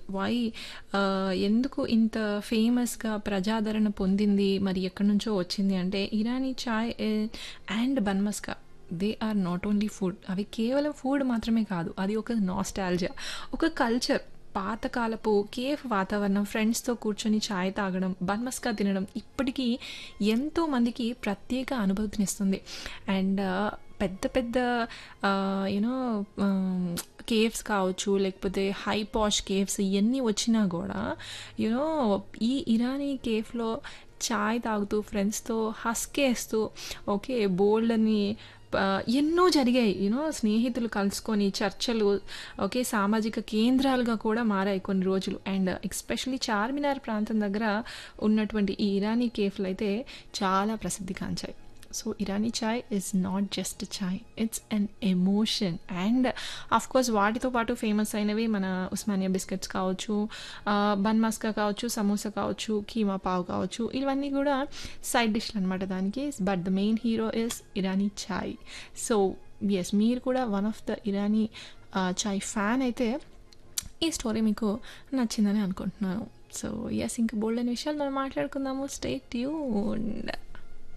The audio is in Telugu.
వై ఆహ్, ఎందుకు ఇంత ఫేమస్‌గా ప్రజాదరణ పొందింది, మరి ఎక్కడి నుంచో వచ్చింది అంటే Irani chai a and bun maska they are not only food. అవి కేవలం ఫుడ్ మాత్రమే కాదు. అది ఒక నాస్టాల్జియా. ఒక కల్చర్. పాతకాలపు కేఫ్ వాతావరణం, ఫ్రెండ్స్‌తో కూర్చొని చాయ్ తాగడం, బన్ మస్కా తినడం ఇప్పటికీ ఎంతో మందికి ప్రత్యేక అనుభూతినిస్తుంది. అండ్ పెద్ద పెద్ద ఆహ్, యూ నో ఆహ్, కేవ్స్ కావచ్చు, లేకపోతే హై పాష్ కేవ్స్ ఇయన్నీ వచ్చినా గూడా యూ నో ఈ ఇరానీ కేఫ్‌లో చాయ్ తాగుతూ ఫ్రెండ్స్‌తో హస్కేస్తూ ఓకే బోలెడన్ని ప ఎన్నో జరిగాయి. యూ నో స్నేహితులు కలుసుకొని చర్చలు ఓకే సామాజిక కేంద్రాలుగా కూడా మారాయి కొన్ని రోజులు. అండ్ ఎస్పెషల్లీ చార్మినార్ ప్రాంతం దగ్గర ఉన్నటువంటి ఈ ఇరానీ కేఫ్‌లయితే చాలా ప్రసిద్ధిగాంచాయి. So Irani chai is not just chai. It's an emotion. And of course వాటితో పాటు ఫేమస్ అయినవి మన ఉస్మానియా బిస్కెట్స్ కావచ్చు, ఆహ్, బన్ మస్కా కావచ్చు, సమోసా కావచ్చు, కీమా పావ్ కావచ్చు. ఇవన్నీ గూడా సైడ్ డిష్‌లనమాట దానికి. But the main hero is Irani chai. So yes మీరు కూడా వన్ ఆఫ్ ద ఇరానీ ఆహ్, చాయ్ ఫ్యాన్ అయితే ఈ స్టోరీ మీకు నచ్చిందని అనుకుంటున్నాను. సో యెస్ ఇంకా బోలెడన్ని విషయాలు మనం మాట్లాడుకుందాము. Stay tuned.